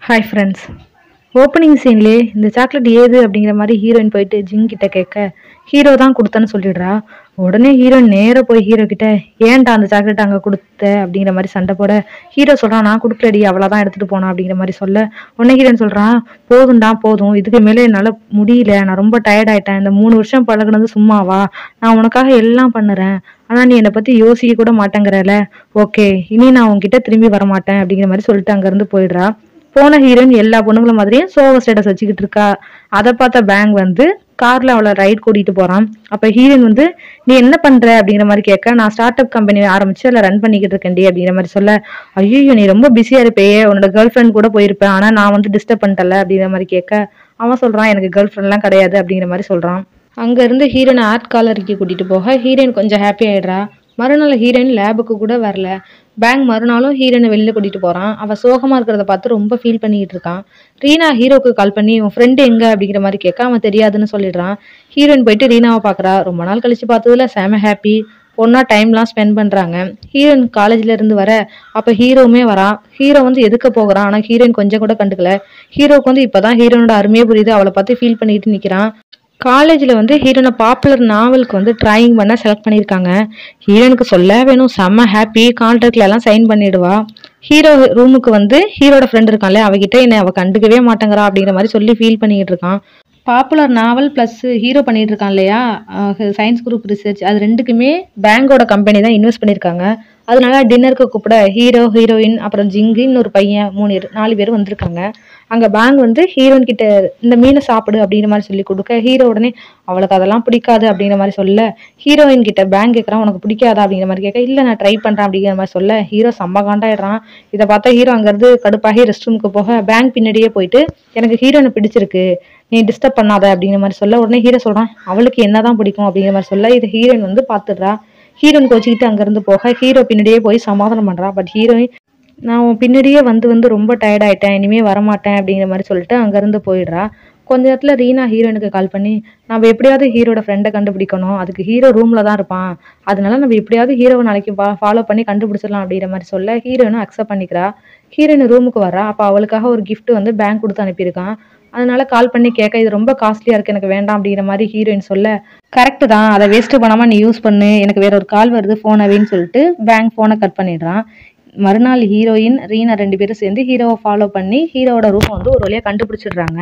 hi friends opening சீன்லேயே இந்த chocolate ஏது அப்படிங்கிற மாதிரி ஹீரோயின் போயிட்டு ஜிங் கிட்ட கேட்க ஹீரோ தான் கொடுத்தேன்னு சொல்லிடுறா உடனே ஹீரோயின் நேரா போய் ஹீரோ கிட்ட ஏன்டா அந்த சாக்லேட் அங்கே கொடுத்த அப்படிங்கிற மாதிரி சண்டை போட ஹீரோ சொல்றான் நான் கொடுக்கலடி அவளை தான் எடுத்துட்டு போனா அப்படிங்கிற மாதிரி சொல்ல உடனே ஹீரோயின் சொல்றான் போதும்டா போதும் இதுக்கு மேலே என்னால் முடியல நான் ரொம்ப டயர்ட் ஆயிட்டேன் இந்த மூணு வருஷம் பழகுனது சும்மாவா நான் உனக்காக எல்லாம் பண்ணுறேன் ஆனால் நீ என்னை பற்றி யோசிக்க கூட மாட்டேங்கிறல ஓகே இனி நான் உன்கிட்ட திரும்பி வர மாட்டேன் அப்படிங்கிற மாதிரி சொல்லிட்டு அங்கேருந்து போயிடுறா போன ஹீரோயின் எல்லா பொண்ணுங்களும் மாதிரியும் சோக ஸ்டேட்டஸ் வச்சுக்கிட்டு இருக்கா அதை பார்த்த பேங்க் வந்து கார்ல அவளை ரைட் கூட்டிட்டு போறான் அப்ப ஹீரோயின் வந்து நீ என்ன பண்ற அப்படிங்கிற மாதிரி கேட்க நான் ஸ்டார்ட் அப் கம்பெனி ஆரம்பிச்சு அதில் ரன் பண்ணிக்கிட்டு இருக்கேன்டி அப்படிங்கிற மாதிரி சொல்ல ஐயோ நீ ரொம்ப பிஸியா இருப்பே உன்னோட கேர்ள் ஃப்ரெண்ட் கூட போயிருப்பேன் ஆனா நான் வந்து டிஸ்டர்ப் பண்ணிட்டல அப்படிங்கிற மாதிரி கேட்க அவன் சொல்றான் எனக்கு கேர்ள் ஃப்ரெண்ட்லாம் கிடையாது அப்படிங்கிற மாதிரி சொல்றான் அங்க இருந்து ஹீரோயின் ஆர்ட் காலருக்கு கூட்டிட்டு போக ஹீரோயின் கொஞ்சம் ஹாப்பி ஆயிடுறா மறுநாள் ஹீரோயின் லேபுக்கு கூட வரல பேங்க் மறுநாளும் ஹீரோயினை வெளியில கூட்டிட்டு போறான் அவ சோகமா இருக்கிறத பார்த்து ரொம்ப ஃபீல் பண்ணிட்டு இருக்கான் ரீனா ஹீரோக்கு கால் பண்ணி உன் ஃப்ரெண்டு எங்க அப்படிங்கிற மாதிரி கேட்க அவன் தெரியாதுன்னு சொல்லிடுறான் ஹீரோயின் போயிட்டு ரீனாவை பார்க்கறா ரொம்ப நாள் கழிச்சு பார்த்ததுல செம ஹாப்பி ஒன்னா டைம்லாம் ஸ்பெண்ட் பண்றாங்க ஹீரோயின் காலேஜ்ல இருந்து வர அப்ப ஹீரோவுமே வரான் ஹீரோ வந்து எதுக்க போகிறான் ஆனா ஹீரோயின் கொஞ்சம் கூட கண்டுக்கல ஹீரோக்கு வந்து இப்பதான் ஹீரோனோட அருமையே புரியுது அவளை பார்த்து ஃபீல் பண்ணிட்டு நிக்கிறான் காலேஜில் வந்து ஹீரோனை பாப்புலர் நாவலுக்கு வந்து ட்ராயிங் பண்ண செலக்ட் பண்ணியிருக்காங்க ஹீரோனுக்கு சொல்ல வேணும் செம்ம ஹாப்பி கான்ட்ராக்ட்ல எல்லாம் சைன் பண்ணிடுவா ஹீரோ ரூமுக்கு வந்து ஹீரோட ஃப்ரெண்ட் இருக்கான்ல அவகிட்ட என்னை அவ கண்டுக்கவே மாட்டேங்கிறா அப்படிங்கிற மாதிரி சொல்லி ஃபீல் பண்ணிக்கிட்டு இருக்கான் பாப்புலர் நாவல் ப்ளஸ் ஹீரோ பண்ணிட்டு இருக்கான் இல்லையா சயின்ஸ் குரூப் ரிசர்ச் அது ரெண்டுக்குமே பேங்கோட கம்பெனி தான் இன்வெஸ்ட் பண்ணியிருக்காங்க அதனால டின்னருக்கு கூப்பிட ஹீரோ ஹீரோயின் அப்புறம் ஜிங்கு இன்னொரு பையன் மூணு பேர் நாலு பேர் வந்திருக்காங்க அங்கே பேங்க் வந்து ஹீரோயின் கிட்ட இந்த மீனை சாப்பிடு அப்படிங்கிற மாதிரி சொல்லி கொடுக்க ஹீரோ உடனே அவளுக்கு அதெல்லாம் பிடிக்காது அப்படிங்கிற மாதிரி சொல்ல ஹீரோயின் கிட்ட பேங்க் கேட்குறான் உனக்கு பிடிக்காதா அப்படிங்கிற மாதிரி கேட்க இல்லை நான் ட்ரை பண்ணுறேன் அப்படிங்கிற மாதிரி சொல்ல ஹீரோ செம்ம காண்டாயிடுறான் இதை பார்த்தா ஹீரோ அங்கேருந்து கடுப்பாகி ரெஸ்ட் ரூமுக்கு போக பேங்க் பின்னாடியே போயிட்டு எனக்கு ஹீரோனை பிடிச்சிருக்கு நீ டிஸ்டர்ப் பண்ணாத அப்படிங்கிற மாதிரி சொல்ல உடனே ஹீரோ சொல்றான் அவளுக்கு என்னதான் பிடிக்கும் அப்படிங்கிற மாதிரி சொல்ல இதை ஹீரோயின் வந்து பார்த்துடுறா ஹீரோயின் கோச்சிக்கிட்டு அங்கேருந்து போக ஹீரோ பின்னாடியே போய் சமாதானம் பண்றா பட் ஹீரோயின் நான் உன் பின்னாடியே வந்து வந்து ரொம்ப டயர்ட் ஆயிட்டேன் இனிமே வரமாட்டேன் அப்படிங்கிற மாதிரி சொல்லிட்டு அங்கேருந்து போயிடுறா கொஞ்ச நேரத்தில் ரீனா ஹீரோயினுக்கு கால் பண்ணி நம்ம எப்படியாவது ஹீரோட ஃப்ரெண்டை கண்டுபிடிக்கணும் அதுக்கு ஹீரோ ரூமில் தான் இருப்பான் அதனால நம்ம எப்படியாவது ஹீரோவை நாளைக்கு ஃபாலோ பண்ணி கண்டுபிடிச்சிடலாம் அப்படிங்கிற மாதிரி சொல்ல ஹீரோயினும் அக்செப்ட் பண்ணிக்கிறா ஹீரோயின் ரூமுக்கு வரா அப்போ அவளுக்காக ஒரு gift வந்து பேங்க் கொடுத்து அனுப்பியிருக்கான் அதனால கால் பண்ணி கேட்க இது ரொம்ப காஸ்ட்லியா இருக்கு எனக்கு வேண்டாம் அப்படிங்கிற மாதிரி ஹீரோயின் சொல்ல கரெக்ட் தான் அதை வேஸ்ட் பண்ணாம நீ யூஸ் பண்ணு எனக்கு வேற ஒரு கால் வருது ஃபோன் அவைன்னு சொல்லிட்டு பேங்க் ஃபோனை கட் பண்ணிடுறான் மறுநாள் ஹீரோயின் ரீனா ரெண்டு பேரும் சேர்ந்து ஹீரோவை ஃபாலோ பண்ணி ஹீரோவோட ரூம் வந்து ஒரு வழியா கண்டுபிடிச்சிடுறாங்க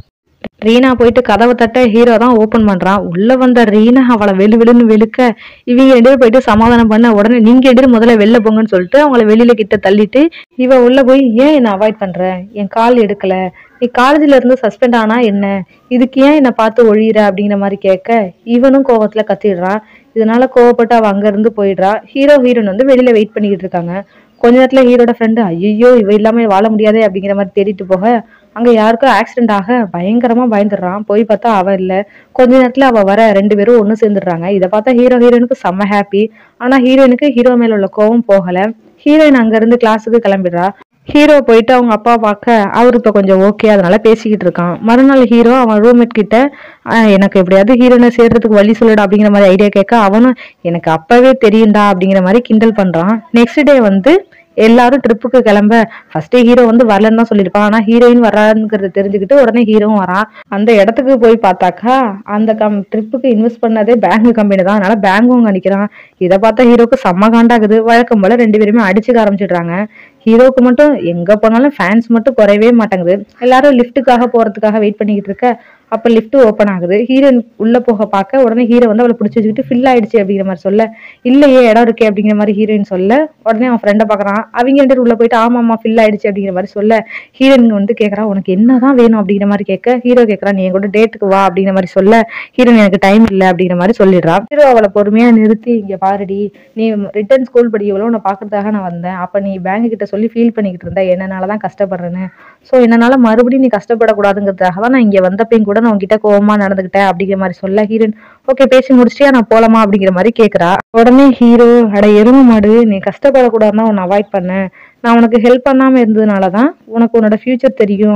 ரீனா போயிட்டு கதவை தட்ட ஹீரோ தான் ஓபன் பண்றான் உள்ள வந்த ரீனா அவளை வெளு வெளுன்னு வெளுக்க இவங்க ரெண்டு பேரும் போயிட்டு சமாதானம் பண்ண உடனே நீங்க ரெண்டு பேரும் முதல்ல வெளில போங்கன்னு சொல்லிட்டு அவங்கள வெளியில கிட்ட தள்ளிட்டு இவ உள்ள போய் ஏன் என்ன அவாய்ட் பண்ற என் கால் எடுக்கல நீ காலேஜ்ல இருந்து சஸ்பெண்ட் ஆனா என்ன இதுக்கு ஏன் என்னை பார்த்து ஒழியிற அப்படிங்கிற மாதிரி கேட்க இவனும் கோவத்துல கத்திடுறான் இதனால கோவப்பட்டு அவ அங்க இருந்து போயிடுறா ஹீரோ ஹீரோயின் வந்து வெளியில வெயிட் பண்ணிக்கிட்டு இருக்காங்க கொஞ்ச நேரத்துல ஹீரோட ஃப்ரெண்டு ஐயோ இவ இல்லாம வாழ முடியாதே அப்படிங்கிற மாதிரி தேடிட்டு போக அங்க யாருக்கோ ஆக்சிடென்ட் ஆக பயங்கரமா பயந்துடுறான் போய் பார்த்தா அவ இல்ல கொஞ்ச நேரத்துல அவ வர ரெண்டு பேரும் ஒண்ணு சேர்ந்துடுறாங்க இதை பார்த்தா ஹீரோ ஹீரோயினுக்கு செம்ம ஹாப்பி ஆனா ஹீரோயினுக்கு ஹீரோ மேல உள்ள கோவம் போகல ஹீரோயின் அங்க இருந்து கிளாஸுக்கு கிளம்பிடுறா ஹீரோ போயிட்டு அவங்க அப்பா பார்க்க அவர் இப்போ கொஞ்சம் ஓகே அதனால பேசிக்கிட்டு இருக்கான் மறுநாள் ஹீரோ அவன் ரூம்மேட் கிட்ட "ஆஹ், எனக்கு எப்படியாவது ஹீரோனை சேர்றதுக்கு வழி சொல்லுடா அப்படிங்கிற மாதிரி ஐடியா கேட்க அவனும் எனக்கு அப்பவே தெரியும்டா அப்படிங்கிற மாதிரி கிண்டல் பண்றான் நெக்ஸ்ட் டே வந்து எல்லாரும் ட்ரிப்புக்கு கிளம்ப ஃபர்ஸ்டே ஹீரோ வந்து வரலன்னு தான் சொல்லியிருப்பான் ஆனா ஹீரோயின் வராங்கிறத தெரிஞ்சுக்கிட்டு உடனே ஹீரோவும் வரான் அந்த இடத்துக்கு போய் பார்த்தாக்கா அந்த கம் ட்ரிப்புக்கு இன்வெஸ்ட் பண்ணதே பேங்க் கம்பெனி தான் அதனால பேங்கும் அங்க நிக்கிறான் இதை பார்த்தா ஹீரோக்கு செம்ம காண்டாகுது வழக்கம் போல ரெண்டு பேருமே அடிச்சுக்க ஆரம்பிச்சிடுறாங்க ஹீரோக்கு மட்டும் எங்க போனாலும் ஃபேன்ஸ் மட்டும் குறையவே மாட்டேங்குது எல்லாரும் லிஃப்ட்டுக்காக போறதுக்காக வெயிட் பண்ணிக்கிட்டு இருக்க அப்ப லிஃப்ட் ஓப்பன் ஆகுது ஹீரோயின் உள்ள போக பார்க்க உடனே ஹீரோ வந்து அவளை பிடிச்சி வச்சுக்கிட்டு ஃபில் ஆயிடுச்சு அப்படிங்கிற மாதிரி சொல்ல இல்லையே இடம் இருக்கே அப்படிங்கிற மாதிரி ஹீரோயின் சொல்ல உடனே அவன் ஃப்ரெண்டை பார்க்கறான் அவங்க ரெண்டு பேரும் உள்ள போயிட்டு ஆமா ஆமா ஃபில் ஆயிடுச்சு அப்படிங்கிற மாதிரி சொல்ல ஹீரோயின் வந்து கேட்கறா உனக்கு என்னதான் வேணும் அப்படிங்கிற மாதிரி கேட்க ஹீரோ கேட்கறான் நீ என் கூட டேட்டுக்கு வா அப்படிங்கிற மாதிரி சொல்ல ஹீரோயின் எனக்கு டைம் இல்லை அப்படிங்கிற மாதிரி சொல்லிடுறா ஹீரோ அவளை பொறுமையா நிறுத்தி இங்க பாருடி நீ ரிட்டர்ன் ஸ்கூல் படிக்கவளோ உன்னை பார்க்கறதுக்காக நான் வந்தேன் அப்ப நீ பேங்க் கிட்ட சொல்லி ஃபீல் பண்ணிக்கிட்டு இருந்த என்னனால தான் கஷ்டப்படுறேன்னு ஸோ என்னால மறுபடியும் நீ கஷ்டப்படக்கூடாதுங்கிறதுக்காக தான் நான் இங்க வந்தப்பையும் கூட நான் உன்கிட்ட கோவமா நடந்துக்கிட்டேன் அப்படிங்கிற மாதிரி சொல்ல ஹீரோயின் ஓகே பேசி முடிச்சிட்டியா நான் போலாமா அப்படிங்கிற மாதிரி கேக்குறா உடனே ஹீரோ அட எரும மாடு நீ கஷ்டப்படக்கூடாதுன்னா உன்னை அவாய்ட் பண்ணேன் நான் உனக்கு ஹெல்ப் பண்ணாம இருந்ததுனால தான் உனக்கு உன்னோட ஃபியூச்சர் தெரியும்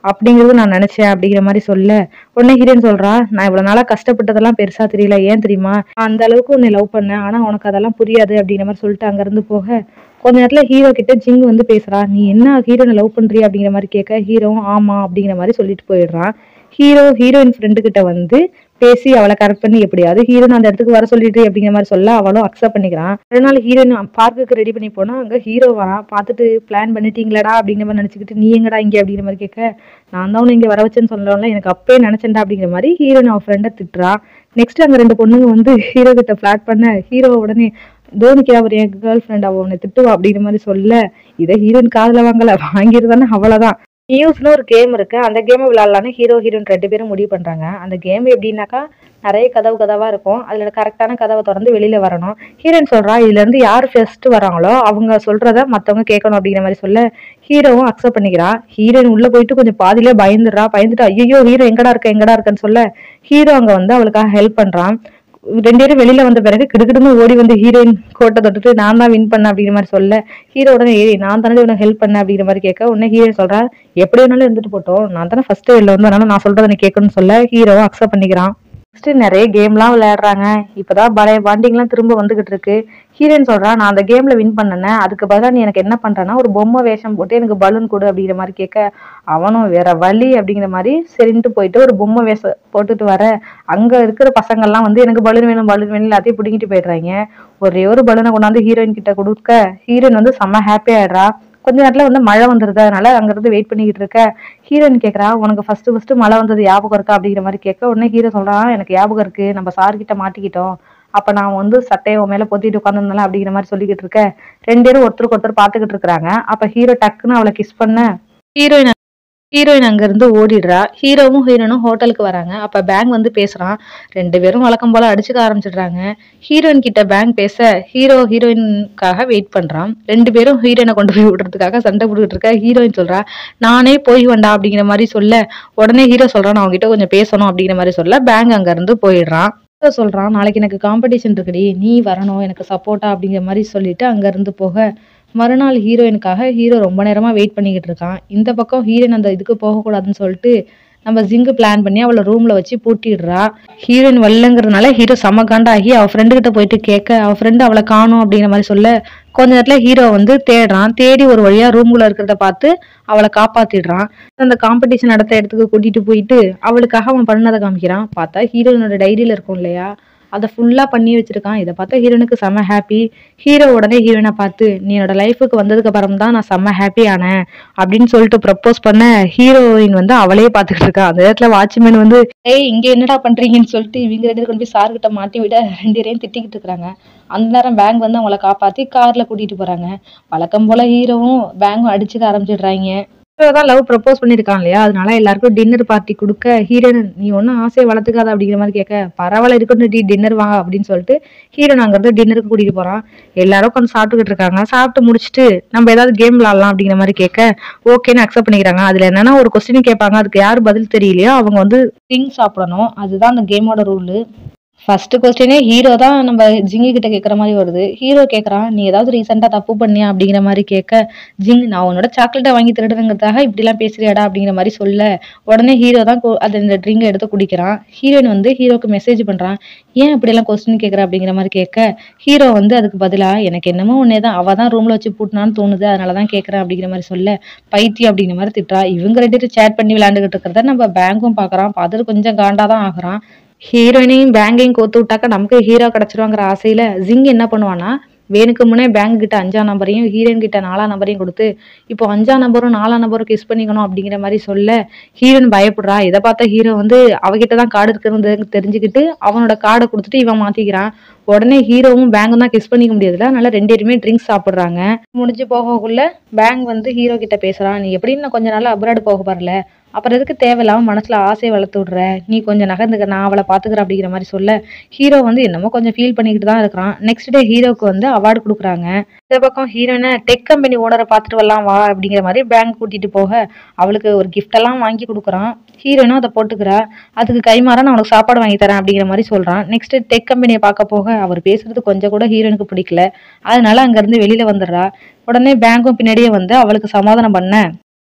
அப்படிங்கிறது நான் நினைச்சேன் அப்படிங்கிற மாதிரி சொல்ல உடனே ஹீரோயின் சொல்றா நான் இவ்வளவு நாளா கஷ்டப்பட்டதெல்லாம் பெருசா தெரியல ஏன் தெரியுமா நான் அந்த அளவுக்கு உன்னை லவ் பண்ணேன் ஆனா உனக்கு அதெல்லாம் புரியாது அப்படிங்கிற மாதிரி சொல்லிட்டு அங்க இருந்து போக கொஞ்ச நேரத்துல ஹீரோ கிட்ட ஜிங் வந்து பேசுறா நீ என்ன ஹீரோனை லவ் பண்றிய அப்படிங்கிற மாதிரி கேட்க ஹீரோவும் ஆமா அப்படிங்கிற மாதிரி சொல்லிட்டு போயிடுறான் ஹீரோ ஹீரோயின் ஃப்ரெண்டு கிட்ட வந்து பேசி அவளை கரெக்ட் பண்ணி எப்படியாவது ஹீரோன் அந்த இடத்துக்கு வர சொல்லிட்டு அப்படிங்கிற மாதிரி சொல்ல அவளும் அக்செப்ட் பண்ணிக்கிறான் அதனால ஹீரோயின் பார்க்குக்கு ரெடி பண்ணி போனா அங்க ஹீரோ வரான் பார்த்துட்டு பிளான் பண்ணிட்டீங்களாடா அப்படிங்கிற மாதிரி நினைச்சுக்கிட்டு நீ எங்கடா இங்க அப்படிங்கிற மாதிரி கேட்க நான் தான் உன்னை இங்க வர வச்சேன்னு சொல்லல எனக்கு அப்பயே நினைச்சேன்டா அப்படிங்கிற மாதிரி ஹீரோயின் அவன் ஃப்ரெண்டை திட்டுறா நெக்ஸ்ட் அங்க ரெண்டு பொண்ணுங்க வந்து ஹீரோ கிட்ட ஃபிளாட் பண்ண ஹீரோ உடனே தோனிக்கு அவர் என் கேர்ள் ஃப்ரெண்ட் அவ உன்னை திட்டுவா அப்படிங்கிற மாதிரி சொல்ல இதை ஹீரோயின் காதுல வாங்கல வாங்கிருந்தானே அவ்வளவுதான் நியூஸ்னு ஒரு கேம் இருக்கு அந்த கேமை விளையாடலான்னு ஹீரோ ஹீரோயின் ரெண்டு பேரும் முடிவு பண்றாங்க அந்த கேம் எப்படின்னாக்கா நிறைய கதவு கதவா இருக்கும் அதுல கரெக்டான கதவை திறந்து வெளியில வரணும் ஹீரோயின் சொல்றா இதுல இருந்து யார் ஃபர்ஸ்ட் வராங்களோ அவங்க சொல்றத மத்தவங்க கேட்கணும் அப்படிங்கிற மாதிரி சொல்ல ஹீரோவும் அக்செப்ட் பண்ணிக்கிறா ஹீரோயின் உள்ள போயிட்டு கொஞ்சம் பாதியிலே பயந்துடுறா பயந்துட்டு ஐயோ ஹீரோ எங்கடா இருக்க எங்கடா இருக்கன்னு சொல்ல ஹீரோ அங்க வந்து அவளுக்காக ஹெல்ப் பண்றான் ரெண்டு பேரும் வெளியில வந்த பிறகு கிடுக்கிடுன்னு ஓடி வந்து ஹீரோயின் கோட்டை தொட்டுட்டு நான் தான் வின் பண்ண அப்படிங்கிற மாதிரி சொல்ல ஹீரோ உடனே ஏறி நான் தானே உனக்கு ஹெல்ப் பண்ண அப்படிங்கிற மாதிரி கேட்க உடனே ஹீரோயின் சொல்றா எப்படி வேணாலும் இருந்துட்டு போட்டோம் நான் தானே ஃபர்ஸ்ட் வெளில வந்து அதனால நான் சொல்றதை நீ கேட்கணும்னு சொல்ல ஹீரோவும் அக்செப்ட் பண்ணிக்கிறான் நெக்ஸ்ட் நிறைய கேம்லாம் விளையாடுறாங்க இப்பதான் பழைய பாண்டிங்லாம் திரும்ப வந்துகிட்டு இருக்கு ஹீரோயின் சொல்றா நான் அந்த கேம்ல வின் பண்ணனேன் அதுக்கு பதிலா நீ எனக்கு என்ன பண்றேன்னா ஒரு பொம்மை வேஷம் போட்டு எனக்கு பலூன் கொடு அப்படிங்கிற மாதிரி கேட்க அவனும் வேற வழி அப்படிங்கிற மாதிரி சரின்ட்டு போயிட்டு ஒரு பொம்மை வேஷம் போட்டுட்டு வர அங்க இருக்கிற பசங்கள்லாம் வந்து எனக்கு பலூன் வேணும் பலூன் வேணும் எல்லாத்தையும் பிடிங்கிட்டு போயிடுறாங்க ஒரே ஒரு பலூனை கொண்டாந்து ஹீரோயின் கிட்ட கொடுக்க ஹீரோயின் வந்து செம்ம ஹாப்பி ஆயிடுறா கொஞ்ச நேரத்துல வந்து மழை வந்துருது அதனால அங்க இருந்து வெயிட் பண்ணிக்கிட்டு இருக்க ஹீரோயின் கேக்குறா உனக்கு ஃபர்ஸ்ட் ஃபர்ஸ்ட் மழை வந்தது ஞாபகம் இருக்கா அப்படிங்கிற மாதிரி கேட்க உடனே ஹீரோ சொல்றான் எனக்கு ஞாபகம் இருக்கு நம்ம சார் கிட்ட மாட்டிக்கிட்டோம் அப்ப நான் வந்து சட்டையை உன் மேல பொத்திட்டு உட்காந்துருந்தேன் அப்படிங்கிற மாதிரி சொல்லிக்கிட்டு இருக்க ரெண்டு பேரும் ஒருத்தருக்கு ஒருத்தர் பாத்துக்கிட்டு இருக்காங்க அப்ப ஹீரோ டக்குன்னு அவளை கிஸ் பண்ண ஹீரோயின் ஹீரோயின் அங்க இருந்து ஓடிடுறா ஹீரோவும் ஹீரோனும் ஹோட்டலுக்கு வராங்க அப்ப பேங்க் வந்து பேசுறான் ரெண்டு பேரும் வழக்கம் போல அடிச்சுக்க ஆரம்பிச்சிடுறாங்க ஹீரோயின் கிட்ட பேங்க் பேச ஹீரோ ஹீரோயினுக்காக வெயிட் பண்றான் ரெண்டு பேரும் ஹீரோயினை கொண்டு போய் விடுறதுக்காக சண்டை போட்டுக்கிட்டு இருக்க ஹீரோயின் சொல்றா நானே போய் வந்தா அப்படிங்கிற மாதிரி சொல்ல உடனே ஹீரோ சொல்றான் நான் அவங்ககிட்ட கொஞ்சம் பேசணும் அப்படிங்கிற மாதிரி சொல்ல பேங்க் அங்க இருந்து போயிடுறான் ஹீரோ சொல்றான் நாளைக்கு எனக்கு காம்படிஷன் இருக்குடி நீ வரணும் எனக்கு சப்போர்ட்டா அப்படிங்கிற மாதிரி சொல்லிட்டு அங்க இருந்து போக மறுநாள் ஹீரோயினுக்காக ஹீரோ ரொம்ப நேரமா வெயிட் பண்ணிக்கிட்டு இருக்கான் இந்த பக்கம் ஹீரோயின் அந்த இதுக்கு போகக்கூடாதுன்னு சொல்லிட்டு நம்ம ஜிங்கு பிளான் பண்ணி அவளை ரூம்ல வச்சு பூட்டிடுறா ஹீரோயின் வரலங்கிறதுனால ஹீரோ செம காண்டாகி அவ ஃப்ரெண்டு கிட்ட போயிட்டு கேட்க அவ ஃப்ரெண்டு அவளை காணும் அப்படிங்கிற மாதிரி சொல்ல கொஞ்ச நேரத்துல ஹீரோ வந்து தேடுறான் தேடி ஒரு வழியா ரூம்குள்ள இருக்கிறத பார்த்து அவளை காப்பாத்திடுறான் அந்த காம்படிஷன் நடத்த இடத்துக்கு கூட்டிட்டு போயிட்டு அவளுக்காக அவன் பண்ணதை காமிக்கிறான் பார்த்தா ஹீரோயினோட டைரியில இருக்கும் இல்லையா அதை ஃபுல்லா பண்ணி வச்சிருக்கான் இதை பார்த்தா ஹீரோனுக்கு செம்ம ஹாப்பி ஹீரோ உடனே ஹீரோயினை பார்த்து நீ என்னோட லைஃபுக்கு வந்ததுக்கு அப்புறம் தான் நான் செம்ம ஹாப்பி ஆனேன் அப்படின்னு சொல்லிட்டு ப்ரப்போஸ் பண்ண ஹீரோயின் வந்து அவளே பார்த்துக்கிட்டு இருக்கா அந்த இடத்துல வாட்ச்மேன் வந்து ஏய் இங்க என்னடா பண்றீங்கன்னு சொல்லிட்டு இவங்க ரெண்டு பேரும் கொண்டு போய் சார் கிட்ட மாட்டி விட ரெண்டு பேரையும் திட்டிக்கிட்டு இருக்காங்க அந்த நேரம் பேங்க் வந்து அவங்கள காப்பாத்தி கார்ல கூட்டிட்டு போறாங்க வழக்கம் போல ஹீரோவும் பேங்கும் அடிச்சுக்க ஆரம்பிச்சிடுறாங்க ஹீரோ தான் லவ் ப்ரப்போஸ் பண்ணியிருக்கான் இல்லையா அதனால எல்லாருக்கும் டின்னர் பார்ட்டி கொடுக்க ஹீரோயின் நீ ஒன்றும் ஆசையை வளர்த்துக்காத அப்படிங்கிற மாதிரி கேட்க பரவாயில்ல இருக்கட்டும் டி டின்னர் வாங்க அப்படின்னு சொல்லிட்டு ஹீரோன் அங்கிருந்து டின்னருக்கு கூட்டிட்டு போறான் எல்லாரும் உட்காந்து சாப்பிட்டுக்கிட்டு இருக்காங்க சாப்பிட்டு முடிச்சுட்டு நம்ம ஏதாவது கேம் விளாடலாம் அப்படிங்கிற மாதிரி கேட்க ஓகேன்னு அக்செப்ட் பண்ணிக்கிறாங்க அதுல என்னன்னா ஒரு கொஸ்டின் கேட்பாங்க அதுக்கு யார் பதில் தெரியலையோ அவங்க வந்து திங் சாப்பிடணும் அதுதான் அந்த கேமோட ரூலு ஃபர்ஸ்ட் கொஸ்டினே ஹீரோ தான் நம்ம ஜிங்கி கிட்ட கேட்குற மாதிரி வருது ஹீரோ கேட்குறான் நீ ஏதாவது ரீசெண்டாக தப்பு பண்ணியா அப்படிங்கிற மாதிரி கேட்க ஜிங் நான் உன்னோட சாக்லேட்டை வாங்கி திருடுறதுங்கிறதுக்காக இப்படிலாம் பேசுறியாடா அப்படிங்கிற மாதிரி சொல்ல உடனே ஹீரோ தான் கு- அது இந்த ட்ரிங்கை எடுத்து குடிக்கிறான் ஹீரோயின் வந்து ஹீரோக்கு மெசேஜ் பண்றான் ஏன் இப்படியெல்லாம் கொஸ்டின் கேட்குற அப்படிங்கிற மாதிரி கேட்க ஹீரோ வந்து அதுக்கு பதிலா எனக்கு என்னமோ ஒன்னே தான் அவ தான் ரூம்ல வச்சு பூட்டினான்னு தோணுது அதனால தான் கேட்குறேன் அப்படிங்கிற மாதிரி சொல்ல பைத்தியம் அப்படிங்கிற மாதிரி திட்டுறா இவங்க ரெண்டு பேரும் சேட் பண்ணி விளையாண்டுகிட்டு இருக்கிறத நம்ம பேங்க்கும் பார்க்கறான் பார்த்துட்டு கொஞ்சம் காண்டா தான் ஆகுறான் ஹீரோயினையும் பேங்கையும் கோத்து விட்டாக்கா நமக்கு ஹீரோ கிடைச்சிருவாங்கிற ஆசையில ஜிங் என்ன பண்ணுவான்னா வேணுக்கு முன்னே பேங்க் கிட்ட அஞ்சாம் நம்பரையும் ஹீரோயின் கிட்ட நாலாம் நம்பரையும் கொடுத்து இப்போ அஞ்சாம் நம்பரும் நாலாம் நம்பரும் கிஸ் பண்ணிக்கணும் அப்படிங்கிற மாதிரி சொல்ல ஹீரோயின் பயப்படுறா இதை பார்த்த ஹீரோ வந்து அவகிட்ட தான் கார்டு இருக்கிறது தெரிஞ்சுக்கிட்டு அவனோட கார்டை கொடுத்துட்டு இவன் மாத்திக்கிறான் உடனே ஹீரோவும் பேங்கும் தான் கிஸ் பண்ணிக்க முடியாதுல அதனால ரெண்டு பேருமே ட்ரிங்க்ஸ் சாப்பிடுறாங்க முடிஞ்சு போகக்குள்ள பேங்க் வந்து ஹீரோ கிட்ட பேசுறான் நீ எப்படின்னு நான் கொஞ்ச நாள் அப்ராடு போக வரல அப்புறம் எதுக்கு தேவையில்லாம மனசுல ஆசையை வளர்த்து விடுற நீ கொஞ்சம் நகர்ந்துக்க நான் அவளை பாத்துக்கிறேன் அப்படிங்கிற மாதிரி சொல்ல ஹீரோ வந்து என்னமோ கொஞ்சம் ஃபீல் பண்ணிக்கிட்டு தான் இருக்கிறான் நெக்ஸ்ட் டே ஹீரோக்கு வந்து அவார்டு கொடுக்குறாங்க இந்த பக்கம் ஹீரோனை டெக் கம்பெனி ஓனரை பார்த்துட்டு வரலாம் வா அப்படிங்கிற மாதிரி பேங்க் கூட்டிட்டு போக அவளுக்கு ஒரு gift எல்லாம் வாங்கி கொடுக்குறான் ஹீரோனும் அதை போட்டுக்கிறா அதுக்கு கைமாறா நான் உனக்கு சாப்பாடு வாங்கி தரேன் அப்படிங்கிற மாதிரி சொல்றான் நெக்ஸ்ட் டெக் கம்பெனியை பார்க்க போக அவர் பேசுறது கொஞ்சம் கூட ஹீரோனுக்கு பிடிக்கல அதனால அங்க இருந்து வெளியில வந்துடுறா உடனே பேங்க்கும் பின்னாடியே வந்து அவளுக்கு சமாதானம் பண்ண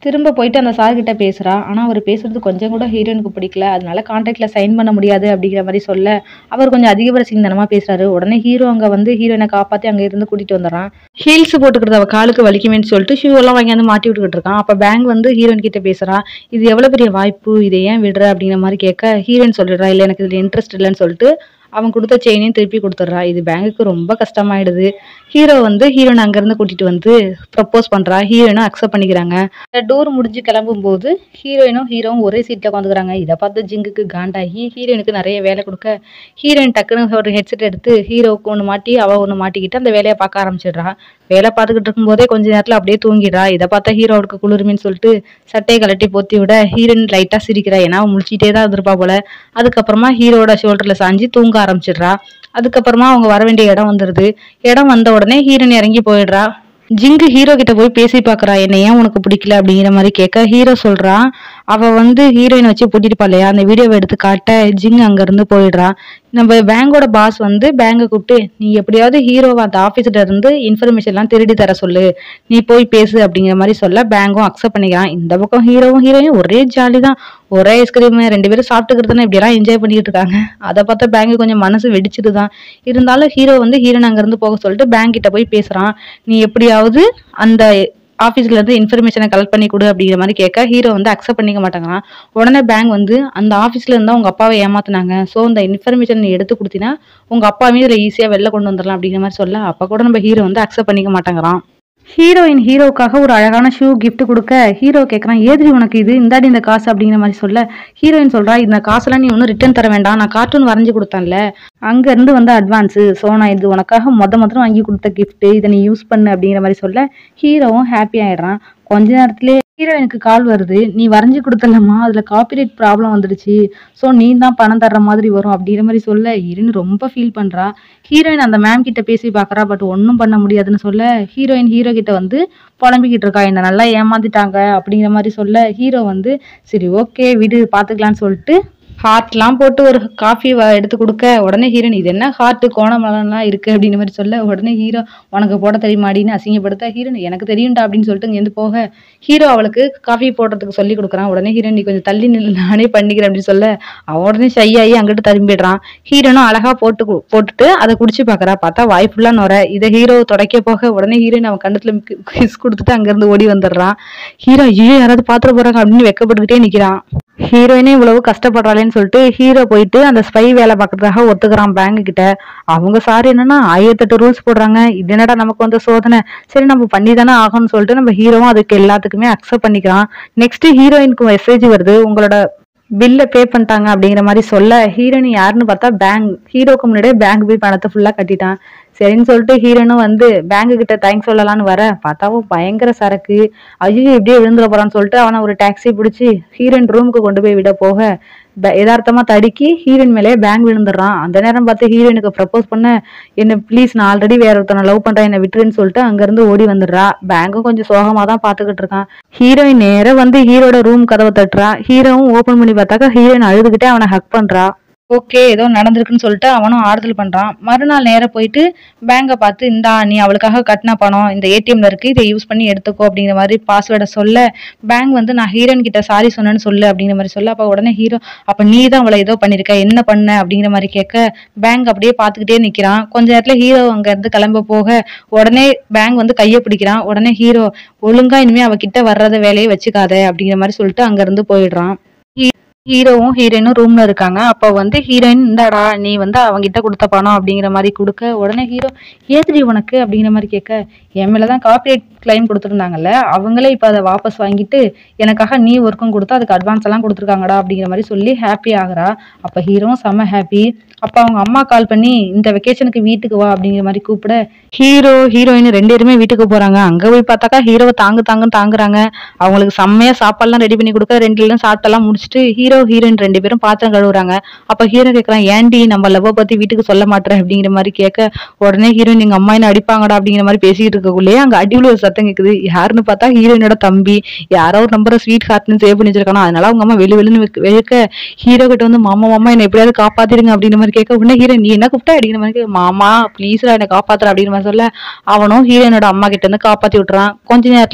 திரும்ப போயிட்டு அந்த சார் கிட்ட பேசுறா ஆனா அவர் பேசுறது கொஞ்சம் கூட ஹீரோயினுக்கு பிடிக்கல அதனால கான்ட்ராக்ட்ல சைன் பண்ண முடியாது அப்படிங்கிற மாதிரி சொல்ல அவர் கொஞ்சம் அதிகபர சிங்கனமா பேசுறாரு உடனே ஹீரோ அங்க வந்து ஹீரோயினை காப்பாத்தி அங்க இருந்து கூட்டிட்டு வந்துடுறான் ஹீல்ஸ் போட்டுக்கிறது அவ காலுக்கு வலிக்குமேன்னு சொல்லிட்டு ஷூ எல்லாம் வாங்கியாந்து மாட்டி விட்டுக்கிட்டு இருக்கான் அப்ப பேங்க் வந்து ஹீரோயின் கிட்ட பேசுறா இது எவ்வளவு பெரிய வாய்ப்பு இதை ஏன் விடுற அப்படிங்கிற மாதிரி கேட்க ஹீரோயின் சொல்லிடுறா இல்ல எனக்கு இதுல இன்ட்ரெஸ்ட் இல்லைன்னு சொல்லிட்டு அவன் கொடுத்த செயினையும் திருப்பி கொடுத்துட்றா இது பேங்குக்கு ரொம்ப கஷ்டமாயிடுது ஹீரோ வந்து ஹீரோயின் அங்கேருந்து கூட்டிட்டு வந்து ப்ரப்போஸ் பண்றா ஹீரோயினும் அக்செப்ட் பண்ணிக்கிறாங்க டூர் முடிஞ்சு கிளம்பும் போது ஹீரோயினும் ஹீரோவும் ஒரே சீட்ல உட்காந்துக்கிறாங்க இதை பார்த்து ஜிங்குக்கு காண்டாகி ஹீரோயினுக்கு நிறைய வேலை கொடுக்க ஹீரோயின் டக்குன்னு ஒரு ஹெட்செட் எடுத்து ஹீரோவுக்கு ஒன்று மாட்டி அவ ஒன்று மாட்டிக்கிட்டு அந்த வேலையை பார்க்க ஆரம்பிச்சிடுறா வேலை பார்த்துக்கிட்டு இருக்கும்போதே கொஞ்ச நேரத்துல அப்படியே தூங்கிடுறா இதை பார்த்தா ஹீரோவுக்கு குளிருமின்னு சொல்லிட்டு சட்டையை கழட்டி பொத்தி விட ஹீரோயின் லைட்டா சிரிக்கிறா ஏன்னா அவ முழிச்சிட்டே தான் இருந்திருப்பா போல அதுக்கப்புறமா ஹீரோட ஷோல்டர்ல சாஞ்சு தூங்க ஆரம்பிச்சிடுறா அதுக்கப்புறமா அவங்க வர வேண்டிய இடம் வந்துடுது இடம் வந்த உடனே ஹீரோயின் இறங்கி போயிடுறா ஜிங்கு ஹீரோ கிட்ட போய் பேசி பார்க்கறா என்ன ஏன் உனக்கு பிடிக்கல அப்படிங்கிற மாதிரி கேட்க ஹீரோ சொல்றா அவ வந்து ஹீரோயின் வச்சு பூட்டிருப்பா இல்லையா அந்த வீடியோவை எடுத்து காட்ட ஜிங் அங்க இருந்து போயிடுறா நம்ம பேங்கோட பாஸ் வந்து பேங்கை கூப்பிட்டு நீ எப்படியாவது ஹீரோவை அந்த ஆபீஸ்ல இருந்து இன்ஃபர்மேஷன் எல்லாம் திருடி தர சொல்லு நீ போய் பேசு அப்படிங்கிற மாதிரி சொல்ல பேங்கும் அக்செப்ட் பண்ணிக்கிறான் இந்த பக்கம் ஹீரோவும் ஹீரோயும் ஒரே ஜாலி தான் ஒரே ஐஸ்கிரீம் ரெண்டு பேரும் சாப்பிட்டுக்கிறதுன்னு இப்படியெல்லாம் என்ஜாய் பண்ணிட்டு இருக்காங்க அதை பார்த்தா பேங்க் கொஞ்சம் மனசு வெடிச்சிட்டு தான் இருந்தாலும் ஹீரோ வந்து ஹீரோன் அங்கிருந்து போக சொல்லிட்டு பேங்க் கிட்ட போய் பேசுறான் நீ எப்படியாவது அந்த ஆஃபீஸ்ல இருந்து இன்ஃபர்மேஷனை கலெக்ட் பண்ணி கொடு அப்படிங்கிற மாதிரி கேட்க ஹீரோ வந்து அக்செப்ட் பண்ணிக்க மாட்டாங்களாம் உடனே பேங்க் வந்து அந்த ஆஃபீஸ்ல இருந்தா உங்க அப்பாவை ஏமாத்துனாங்க ஸோ அந்த இன்ஃபர்மேஷன் நீ எடுத்து கொடுத்தீங்கன்னா உங்க அப்பாவையும் இதுல ஈஸியா வெளில கொண்டு வந்துடலாம் அப்படிங்கிற மாதிரி சொல்ல அப்ப கூட நம்ம ஹீரோ வந்து அக்செப்ட் பண்ணிக்க மாட்டாங்கறான் ஹீரோயின் ஹீரோவுக்காக ஒரு அழகான ஷூ gift கொடுக்க ஹீரோ கேட்குறான் ஏதிரி உனக்கு இது இந்தாடி இந்த காசு அப்படிங்கிற மாதிரி சொல்ல ஹீரோயின் சொல்றா இந்த காசெல்லாம் நீ ஒன்றும் ரிட்டர்ன் தர வேண்டாம் நான் கார்ட்டூன் வரைஞ்சு கொடுத்தேன்ல அங்க இருந்து வந்து அட்வான்ஸு ஸோ நான் இது உனக்காக மொத மொத்தம் வாங்கி கொடுத்த gift இதை நீ யூஸ் பண்ணு அப்படிங்கிற மாதிரி சொல்ல ஹீரோவும் ஹாப்பி ஆயிடுறான் கொஞ்ச நேரத்திலே ஹீரோயினுக்கு கால் வருது நீ வரைஞ்சு கொடுத்தலம்மா அதுல காப்பிரைட் ப்ராப்ளம் வந்துடுச்சு ஸோ நீ தான் பணம் தர்ற மாதிரி வரும் அப்படிங்கிற மாதிரி சொல்ல ஹீரோயின் ரொம்ப ஃபீல் பண்றா ஹீரோயின் அந்த மேம் கிட்ட பேசி பார்க்கறா பட் ஒன்றும் பண்ண முடியாதுன்னு சொல்ல ஹீரோயின் ஹீரோ கிட்ட வந்து புலம்பிக்கிட்டு இருக்கா என்ன நல்லா ஏமாத்திட்டாங்க அப்படிங்கிற மாதிரி சொல்ல ஹீரோ வந்து சரி ஓகே விடு பார்த்துக்கலான்னு சொல்லிட்டு ஹார்ட்லாம் போட்டு ஒரு காஃபி எடுத்து கொடுக்க உடனே ஹீரோயின் இது என்ன ஹார்ட் கோணமலம்லாம் இருக்கு அப்படிங்கிற மாதிரி சொல்ல உடனே ஹீரோ உனக்கு போட தெரியுமாடின்னு அசிங்கப்படுத்த ஹீரோயின் எனக்கு தெரியும்டா அப்படின்னு சொல்லிட்டு இங்கேருந்து போக ஹீரோ அவளுக்கு காஃபி போடுறதுக்கு சொல்லி கொடுக்குறான் உடனே ஹீரோயின் நீ கொஞ்சம் தள்ளி நில்லு நானே பண்ணிக்கிறேன் அப்படின்னு சொல்ல அவன் உடனே ஷையாகி அங்கிட்டு திரும்பிடுறான் ஹீரோனும் அழகா போட்டு கு- போட்டுட்டு அதை குடிச்சு பார்க்கறா பார்த்தா வாய் ஃபுல்லா நுர இதை ஹீரோ துடைக்க போக உடனே ஹீரோயின் அவன் கண்ணத்துல கிஸ் கொடுத்துட்டு அங்கிருந்து ஓடி வந்துடுறான் ஹீரோ ஐயோ யாராவது பாத்துட போறாங்க அப்படின்னு வெக்கப்பட்டுக்கிட்டே நிக்கிறான் ஹீரோயினே இவ்வளவு கஷ்டப்படுறாளேன்னு சொல்லிட்டு ஹீரோ போயிட்டு அந்த ஸ்பை வேலை பார்க்கறதுக்காக ஒத்துக்கிறான் பேங்க் கிட்ட அவங்க சார் என்னன்னா ஆயிரத்தெட்டு ரூல்ஸ் போடுறாங்க இது என்னடா நமக்கு வந்து சோதனை சரி நம்ம பண்ணி தானே ஆகணும்னு சொல்லிட்டு நம்ம ஹீரோவும் அதுக்கு எல்லாத்துக்குமே அக்செப்ட் பண்ணிக்கிறான் நெக்ஸ்ட் ஹீரோயினுக்கு மெசேஜ் வருது உங்களோட பில்ல பே பண்ணிட்டாங்க அப்படிங்கிற மாதிரி சொல்ல ஹீரோயின் யாருன்னு பார்த்தா பேங்க் ஹீரோக்கு முன்னாடியே பேங்க் போய் பணத்தை ஃபுல்லா கட்டிட்டான் சரின்னு சொல்லிட்டு ஹீரோனும் வந்து பேங்க் கிட்ட தேங்க்ஸ் சொல்லலாம்னு வர பார்த்தாவும் பயங்கர சரக்கு ஐயோ இப்படியே விழுந்துட போறான்னு சொல்லிட்டு அவனை ஒரு டாக்ஸி பிடிச்சி ஹீரோயின் ரூமுக்கு கொண்டு போய் விட போக ப- யதார்த்தமா தடுக்கி ஹீரோயின் மேலே பேங்க் விழுந்துடுறான் அந்த நேரம் பார்த்து ஹீரோயினுக்கு ப்ரப்போஸ் பண்ண என்ன ப்ளீஸ் நான் ஆல்ரெடி வேற ஒருத்தனை லவ் பண்றேன் என்ன விட்டுருன்னு சொல்லிட்டு அங்கிருந்து ஓடி வந்துடுறா பேங்கும் கொஞ்சம் சோகமா தான் பாத்துக்கிட்டு இருக்கான் ஹீரோயின் நேரா வந்து ஹீரோட ரூம் கதவை தட்டுறா ஹீரோவும் ஓபன் பண்ணி பார்த்தாக்கா ஹீரோயின் அழுதுகிட்டே அவனை ஹக் பண்றா ஓகே ஏதோ நடந்திருக்குன்னு சொல்லிட்டு அவனும் ஆறுதல் பண்றான் மறுநாள் நேரா போயிட்டு பேங்கை பார்த்து இந்தா நீ அவளுக்காக கட்டின பணம் இந்த ஏடிஎம்ல இருக்கு இதை யூஸ் பண்ணி எடுத்துக்கோ அப்படிங்கிற மாதிரி பாஸ்வேர்டை சொல்ல பேங்க் வந்து நான் ஹீரோயின் கிட்ட சாரி சொன்னேன்னு சொல்லு அப்படிங்கிற மாதிரி சொல்ல அப்ப உடனே ஹீரோ அப்ப நீ தான் அவளை ஏதோ பண்ணிருக்க என்ன பண்ண அப்படிங்கிற மாதிரி கேட்க பேங்க் அப்படியே பார்த்துக்கிட்டே நிக்கிறான் கொஞ்ச நேரத்துல ஹீரோ அங்க இருந்து கிளம்ப போக உடனே பேங்க் வந்து கையை பிடிக்கிறான் உடனே ஹீரோ ஒழுங்கா இனிமே அவகிட்ட வர்றத வேலையை வச்சுக்காத அப்படிங்கிற மாதிரி சொல்லிட்டு அங்க இருந்து போயிடுறான் ஹீரோவும் ஹீரோயினும் ரூம்ல இருக்காங்க அப்ப வந்து ஹீரோயின் இந்தாடா நீ வந்து அவங்கிட்ட கொடுத்த பணம் அப்படிங்கிற மாதிரி கொடுக்க உடனே ஹீரோ ஏதுடி உனக்கு அப்படிங்கிற மாதிரி கேட்க என் மேலதான் காப்பிரைட் கிளைம் கொடுத்துருந்தாங்கல்ல அவங்களே இப்ப அதை வாபஸ் வாங்கிட்டு எனக்காக நீ ஒர்க்கும் கொடுத்து அதுக்கு அட்வான்ஸ் எல்லாம் கொடுத்துருக்காங்கடா அப்படிங்கிற மாதிரி சொல்லி ஹாப்பி ஆகுறா அப்ப ஹீரோவும் செம்ம ஹாப்பி அப்ப அவங்க அம்மா கால் பண்ணி இந்த வெக்கேஷனுக்கு வீட்டுக்கு வா அப்படிங்கிற மாதிரி கூப்பிட ஹீரோ ஹீரோயின் ரெண்டு பேருமே வீட்டுக்கு போறாங்க அங்க போய் பார்த்தாக்கா ஹீரோவை தாங்கு தாங்குன்னு தாங்குறாங்க அவங்களுக்கு செம்மையா சாப்பாடுலாம் ரெடி பண்ணி கொடுக்க ரெண்டு பேரும் சாப்பிட்டெல்லாம் முடிச்சுட்டு ஹீரோ ஹீரோயின் ரெண்டு பேரும் பாத்திரம் கழுவுறாங்க அப்ப ஹீரோ கேக்குறான் ஏன்டி நம்ம லவ் பத்தி வீட்டுக்கு சொல்ல மாட்டேன் அப்படிங்கிற மாதிரி கேட்க உடனே ஹீரோயின் எங்க அம்மா என்ன அடிப்பாங்கடா அப்படிங்கிற மாதிரி பேசிக்கிட்டு இருக்கக்குள்ளேயே அங்க அடிவுல ஒரு சத்தம் கேக்குது யாருன்னு பார்த்தா ஹீரோயினோட தம்பி யாரோ ஒரு நம்பரை ஸ்வீட் ஹார்ட்னு சேவ் பண்ணி வச்சிருக்கானா அதனால அவங்க அம்மா வெளி வெளின்னு வெளுக்க ஹீரோ கிட்ட வந்து மாமா மாமா என்ன எப்படியாவது காப்பாத்திடுங்க அப்படிங்கிற மாதிரி கேட்க உடனே ஹீரோ நீ என்ன கூப்பிட்டா அப்படிங்கிற மாதிரி கேட்க, மாமா ப்ளீஸ்டா என்ன காப்பாத்துற அப்படிங்கிற மாதிரி சொல்ல அவனும் ஹீரோயினோட அம்மா கிட்ட இருந்து காப்பாத்தி விட்டுறான் கொஞ்ச நேரத்திலேயே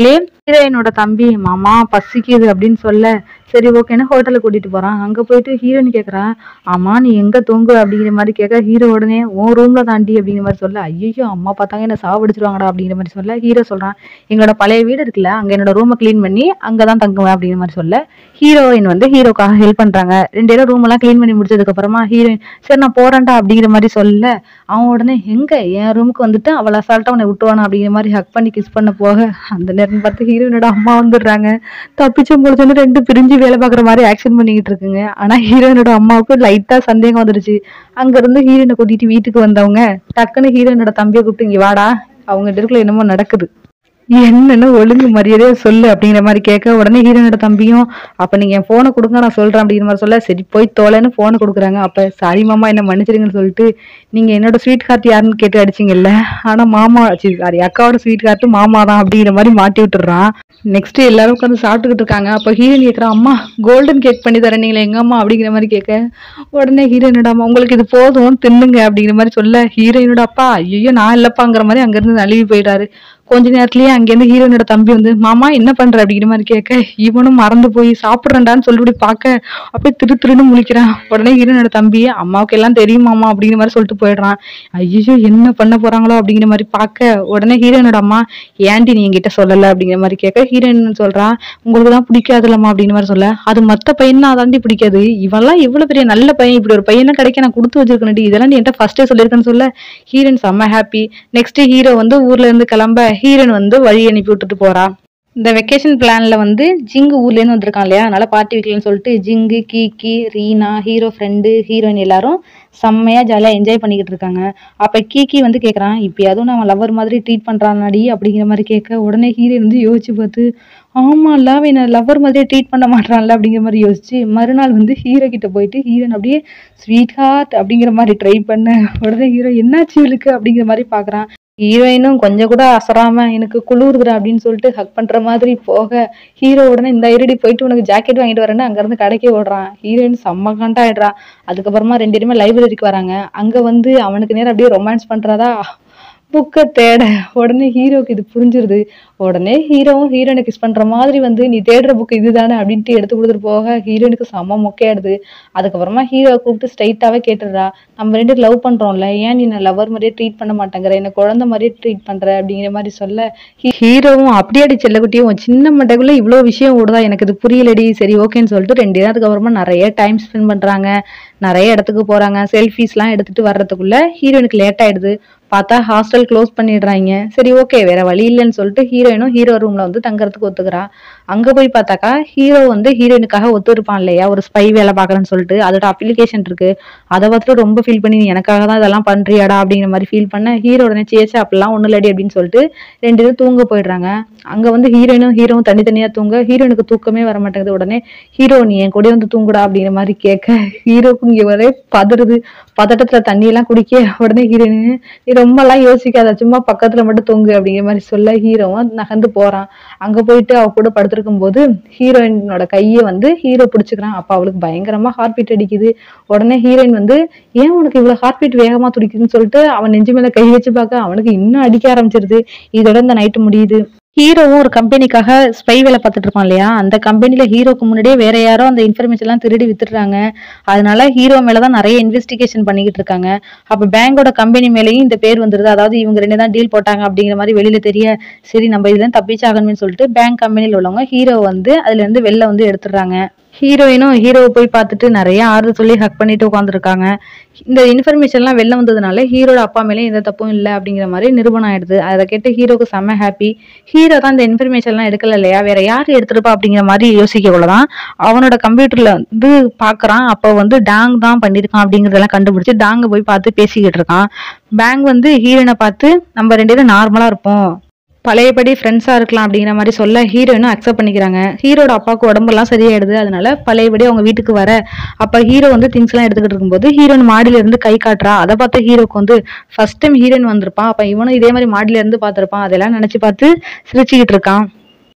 ஹீரோயினோட தம்பி மாமா பசிக்குது அப்படின்னு சொல்ல சரி ஓகேன்னு ஹோட்டலுக்கு கூட்டிட்டு போறான் அங்க போயிட்டு ஹீரோயின் கேக்குறா ஆமா நீ எங்க தூங்குற அப்படிங்கிற மாதிரி கேட்க ஹீரோ உடனே உன் ரூம்ல தாண்டி அப்படிங்கிற மாதிரி சொல்ல ஐயோ அம்மா பார்த்தாங்க என்ன சாவடிச்சிருவாங்கடா அப்படிங்கிற மாதிரி சொல்ல ஹீரோ சொல்றான் எங்களோட பழைய வீடு இருக்குல்ல அங்க என்னோட ரூமை க்ளீன் பண்ணி அங்கதான் தங்குவேன் அப்படிங்கிற மாதிரி சொல்ல ஹீரோயின் வந்து ஹீரோக்காக ஹெல்ப் பண்றாங்க ரெண்டு பேரும் ரூம் எல்லாம் க்ளீன் பண்ணி முடிச்சதுக்கு அப்புறமா ஹீரோயின் சரி நான் போறேன்டா அப்படிங்கிற மாதிரி சொல்ல அவன் உடனே எங்க என் ரூமுக்கு வந்துட்டு அவளை அசால்ட்டா அவனை விட்டுவானா அப்படிங்கிற மாதிரி ஹக் பண்ணி கிஸ் பண்ண போக அந்த நேரம் பார்த்து ஹீரோயினோட அம்மா வந்துடுறாங்க தப்பிச்சு முடிச்சோன்னு ரெண்டு பிரிஞ்சு வேலை பார்க்குற மாதிரி ஆக்ஷன் பண்ணிக்கிட்டு இருக்குங்க ஆனா ஹீரோயினோட அம்மாவுக்கு லைட்டா சந்தேகம் வந்துருச்சு அங்க இருந்து ஹீரோயினை கூட்டிட்டு வீட்டுக்கு வந்தவங்க டக்குன்னு ஹீரோயினோட தம்பியை கூப்பிட்டு இங்க வாடா அவங்க இடத்துல என்னமோ நடக்குது என்னன்னு ஒழுங்கு மரியாதையா சொல்லு அப்படிங்கிற மாதிரி கேட்க உடனே ஹீரோனோட தம்பியும் அப்ப நீங்க என் போனை கொடுங்க நான் சொல்றேன் அப்படிங்கிற மாதிரி சொல்ல சரி போய் தோலைன்னு போனை கொடுக்குறாங்க அப்ப சாரி மாமா என்ன மன்னிச்சிருங்கன்னு சொல்லிட்டு நீங்க என்னோட ஸ்வீட் ஹார்ட் யாருன்னு கேட்டு அடிச்சீங்கல்ல ஆனா மாமா சாரி அக்காவோட ஸ்வீட் ஹார்ட் மாமா தான் அப்படிங்கிற மாதிரி மாட்டி விட்டுறான் நெக்ஸ்ட் எல்லாரும் உட்காந்து சாப்பிட்டுக்கிட்டு இருக்காங்க அப்ப ஹீரோயின் கேக்குறா அம்மா கோல்டன் கேக் பண்ணி தரேன் நீங்களே எங்க அம்மா அப்படிங்கிற மாதிரி கேட்க உடனே ஹீரோயினோட அம்மா உங்களுக்கு இது போதும் தின்னுங்க அப்படிங்கிற மாதிரி சொல்ல ஹீரோயினோட அப்பா ஐயோ நான் இல்லப்பாங்கிற மாதிரி அங்கிருந்து நழுவி போயிட்டாரு கொஞ்ச நேரத்திலேயே அங்கேருந்து ஹீரோயினோட தம்பி வந்து மாமா என்ன பண்ற அப்படிங்கிற மாதிரி கேட்க இவனும் மறந்து போய் சாப்பிட்றேன்டான்னு சொல்லி பார்க்க அப்படியே திரு திருன்னு முழிக்கிறான் உடனே ஹீரோயினோட தம்பி அம்மாவுக்கு எல்லாம் தெரியுமாமா அப்படிங்கிற மாதிரி சொல்லிட்டு போயிடுறான் ஐயோ என்ன பண்ண போறாங்களோ அப்படிங்கிற மாதிரி பார்க்க உடனே ஹீரோயினோட அம்மா ஏன்டி நீ என்கிட்ட சொல்லல அப்படிங்கிற மாதிரி கேட்க ஹீரோயின் சொல்றா உங்களுக்கு தான் பிடிக்காதுல்லம்மா அப்படிங்கிற மாதிரி சொல்ல அது மத்த பையனா தாண்டி பிடிக்காது இவெல்லாம் இவ்வளவு பெரிய நல்ல பையன் இப்படி ஒரு பையனை கிடைக்க நான் கொடுத்து வச்சிருக்கேன் இதெல்லாம் நீ என்கிட்ட ஃபர்ஸ்டே சொல்லியிருக்கேன்னு சொல்ல ஹீரோயின் செம்ம ஹாப்பி நெக்ஸ்ட் ஹீரோ வந்து ஊர்ல இருந்து கிளம்ப ஹீரோயின் வந்து வழி அனுப்பி விட்டுட்டு போறா இந்த வெக்கேஷன் பிளான்ல வந்து ஜிங்கு ஊர்ல இருந்து வந்திருக்கான் இல்லையா அதனால பார்ட்டி வைக்கலன்னு சொல்லிட்டு ஜிங்கு கீக்கி ரீனா ஹீரோ ஃப்ரெண்டு ஹீரோயின் எல்லாரும் செம்மையா ஜாலியா என்ஜாய் பண்ணிக்கிட்டு இருக்காங்க அப்ப கீக்கி வந்து கேக்குறான் இப்பயாவது நான் அவன் லவர் மாதிரி ட்ரீட் பண்றானாடி அப்படிங்கிற மாதிரி கேட்க உடனே ஹீரோயின் வந்து யோசிச்சு பார்த்து ஆமால்ல அவன் என்ன லவர் மாதிரியே ட்ரீட் பண்ண மாட்டான்ல அப்படிங்கிற மாதிரி யோசிச்சு மறுநாள் வந்து ஹீரோ கிட்ட போயிட்டு ஹீரோன் அப்படியே ஸ்வீட் ஹார்ட் அப்படிங்கிற மாதிரி ட்ரை பண்ண உடனே ஹீரோ என்னாச்சு இவளுக்கு அப்படிங்கிற மாதிரி பாக்குறான் ஹீரோயினும் கொஞ்சம் கூட அசராம எனக்கு குளிருதுடா அப்படின்னு சொல்லிட்டு ஹக் பண்ற மாதிரி போக ஹீரோ உடனே இந்த இருடி போயிட்டு உனக்கு ஜாக்கெட் வாங்கிட்டு வரேன்னு அங்க இருந்து கடைக்கு ஓடுறான் ஹீரோயின் செம்ம காண்டா ஆயிடுறா அதுக்கப்புறமா ரெண்டு பேருமே லைப்ரரிக்கு வராங்க அங்க வந்து அவனுக்கு நேரம் அப்படியே ரொமான்ஸ் பண்றதா புக்கை தேட உடனே ஹீரோக்கு இது புரிஞ்சிருது உடனே ஹீரோவும் ஹீரோனை கிஸ் பண்ற மாதிரி வந்து நீ தேடுற புக் இதுதானே அப்படின்ட்டு எடுத்து கொடுத்துட்டு போக ஹீரோனுக்கு செம்ம மொக்கையாடுது அதுக்கப்புறமா ஹீரோவை கூப்பிட்டு ஸ்ட்ரைட்டாவே கேட்டுடுறா நம்ம ரெண்டு லவ் பண்றோம்ல ஏன் நீ நான் லவர் மாதிரியே ட்ரீட் பண்ண மாட்டேங்கிற என்ன குழந்தை மாதிரியே ட்ரீட் பண்ற அப்படிங்கிற மாதிரி சொல்ல ஹீ- ஹீரோவும் அப்படியாடி செல்லக்குட்டியும் சின்ன மட்டைக்குள்ள இவ்வளோ விஷயம் ஓடுதா எனக்கு இது புரியலடி சரி ஓகேன்னு சொல்லிட்டு ரெண்டு நேரத்துக்கு அப்புறமா நிறைய டைம் ஸ்பெண்ட் பண்றாங்க நிறைய இடத்துக்கு போறாங்க செல்ஃபீஸ்லாம் எடுத்துட்டு வர்றதுக்குள்ள ஹீரோயினுக்கு லேட் ஆயிடுது பார்த்தா ஹாஸ்டல் க்ளோஸ் பண்ணிடுறாங்க சரி ஓகே வேற வழி இல்லைன்னு சொல்லிட்டு ஹீரோயினும் ஹீரோ ரூம்ல வந்து தங்கறதுக்கு ஒத்துக்கிறா அங்க போய் பார்த்தாக்கா ஹீரோ வந்து ஹீரோயினுக்காக ஒத்து இருப்பான் இல்லையா ஒரு ஸ்பை வேலை பார்க்கறேன்னு சொல்லிட்டு அதோட அப்ளிகேஷன் இருக்கு அதை பார்த்துட்டு ரொம்ப ஃபீல் பண்ணி நீ எனக்காக தான் இதெல்லாம் பண்றியாடா அப்படிங்கிற மாதிரி ஃபீல் பண்ண ஹீரோ உடனே சேச்சு அப்படிலாம் ஒன்றும் இல்லடி அப்படின்னு சொல்லிட்டு ரெண்டு பேரும் தூங்க போயிடுறாங்க அங்க வந்து ஹீரோயினும் ஹீரோவும் தனித்தனியா தூங்க ஹீரோயினுக்கு தூக்கமே வர மாட்டேங்குது உடனே ஹீரோ நீ என் கூட வந்து தூங்குடா அப்படிங்கிற மாதிரி கேட்க ஹீரோக்கு இங்க ஒரே பதறுது பதட்டத்துல தண்ணி எல்லாம் குடிக்க உடனே ஹீரோயின் நீ ரொம்ப எல்லாம் யோசிக்காத சும்மா பக்கத்துல மட்டும் தூங்கு அப்படிங்கிற மாதிரி சொல்ல ஹீரோவும் நகர்ந்து போறான் அங்க போயிட்டு அவ கூட படுத்திருக்கும் போது ஹீரோயினோட கையை வந்து ஹீரோ பிடிச்சுக்கிறான் அப்ப அவளுக்கு பயங்கரமா ஹார்ட் பீட் அடிக்குது உடனே ஹீரோயின் வந்து ஏன் உனக்கு இவ்வளவு ஹார்ட் பீட் வேகமா துடிக்குதுன்னு சொல்லிட்டு அவன் நெஞ்சு மேல கை வச்சு பார்க்க அவனுக்கு இன்னும் அடிக்க ஆரம்பிச்சிருது இதோட இந்த நைட்டு முடியுது ஹீரோவும் ஒரு கம்பெனிக்காக ஸ்பை வேலை பார்த்துட்டு இருப்பான் இல்லையா அந்த கம்பெனில ஹீரோக்கு முன்னாடியே வேற யாரோ அந்த இன்ஃபர்மேஷன் எல்லாம் திருடி வித்துடுறாங்க அதனால ஹீரோ மேலதான் நிறைய இன்வெஸ்டிகேஷன் பண்ணிக்கிட்டு இருக்காங்க அப்ப பேங்கோட கம்பெனி மேலேயும் இந்த பேர் வந்துருது அதாவது இவங்க ரெண்டு தான் டீல் போட்டாங்க அப்படிங்கிற மாதிரி வெளியில தெரிய சரி நம்ம இதுல தப்பிச்சாகணும்னு சொல்லிட்டு பேங்க் கம்பெனில உள்ளவங்க ஹீரோ வந்து அதுல இருந்து வெளில வந்து எடுத்துடுறாங்க ஹீரோயினும் ஹீரோவை போய் பார்த்துட்டு நிறைய ஆறுதல் சொல்லி ஹக் பண்ணிட்டு உட்காந்துருக்காங்க இந்த இன்ஃபர்மேஷன்லாம் வெளில வந்ததுனால ஹீரோட அப்பா மேலே எந்த தப்பும் இல்லை அப்படிங்கிற மாதிரி நிரூபணம் ஆயிடுது அதை கேட்டு ஹீரோக்கு செம்ம ஹாப்பி ஹீரோ தான் இந்த இன்ஃபர்மேஷன்லாம் எடுக்கல இல்லையா வேற யார் எடுத்திருப்பா அப்படிங்கிற மாதிரி யோசிக்கக்குள்ளதான் அவனோட கம்ப்யூட்டர்ல வந்து பார்க்கறான் அப்போ வந்து டாங் தான் பண்ணியிருக்கான் அப்படிங்கறதெல்லாம் கண்டுபிடிச்சு டாங்க போய் பார்த்து பேசிக்கிட்டு இருக்கான் பேங்க் வந்து ஹீரோனை பார்த்து நம்ம ரெண்டு பேரும் நார்மலா இருப்போம் பழையபடி ஃப்ரெண்ட்ஸா இருக்கலாம் அப்படிங்கிற மாதிரி சொல்ல ஹீரோயினும் அக்செப்ட் பண்ணிக்கிறாங்க ஹீரோட அப்பாவுக்கு உடம்பெல்லாம் சரியாயிடுது அதனால பழையபடி அவங்க வீட்டுக்கு வர அப்ப ஹீரோ வந்து திங்ஸ் எல்லாம் எடுத்துக்கிட்டு இருக்கும்போது ஹீரோயின் மாடியில இருந்து கை காட்டுறா அதை பார்த்து ஹீரோக்கு வந்து ஃபர்ஸ்ட் டைம் ஹீரோயின் வந்திருப்பான் அப்ப இவனும் இதே மாதிரி மாடியில இருந்து பார்த்திருப்பான் அதெல்லாம் நினைச்சு பார்த்து சிரிச்சுக்கிட்டு இருக்கான்